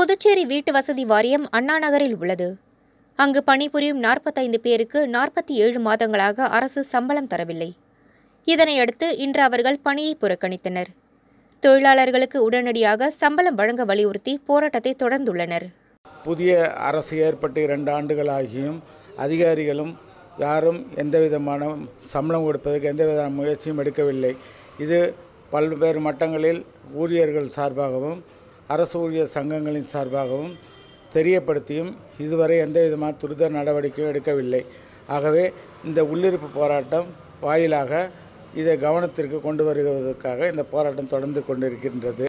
புதுச்சேரி வீட்டு வசதி வாரியம் அண்ணா நகரில் உள்ளது அங்கு பணிபுரியும் நாற்பத்தைந்து பேருக்கு நாற்பத்தி ஏழு மாதங்களாக அரசு சம்பளம் தரவில்லை இதனையடுத்து இன்று அவர்கள் பணியை புறக்கணித்தனர் தொழிலாளர்களுக்கு உடனடியாக சம்பளம் வழங்க வலியுறுத்தி போராட்டத்தை தொடர்ந்துள்ளனர் புதிய அரசு ஏற்பட்டு இரண்டு ஆண்டுகளாகியும் அதிகாரிகளும் யாரும் எந்த விதமான சம்பளம் கொடுப்பதற்கு எந்த விதமான முயற்சியும் எடுக்கவில்லை இது பல்வேறு மட்டங்களில் ஊழியர்கள் சார்பாகவும் அரசு ஊழியர் சங்கங்களின் சார்பாகவும் தெரியப்படுத்தியும் இதுவரை எந்த விதமான துரித நடவடிக்கையும் எடுக்கவில்லை ஆகவே இந்த உள்ளிருப்பு போராட்டம் வாயிலாக இதை கவனத்திற்கு கொண்டு வருவதற்காக இந்த போராட்டம் தொடர்ந்து கொண்டிருக்கின்றது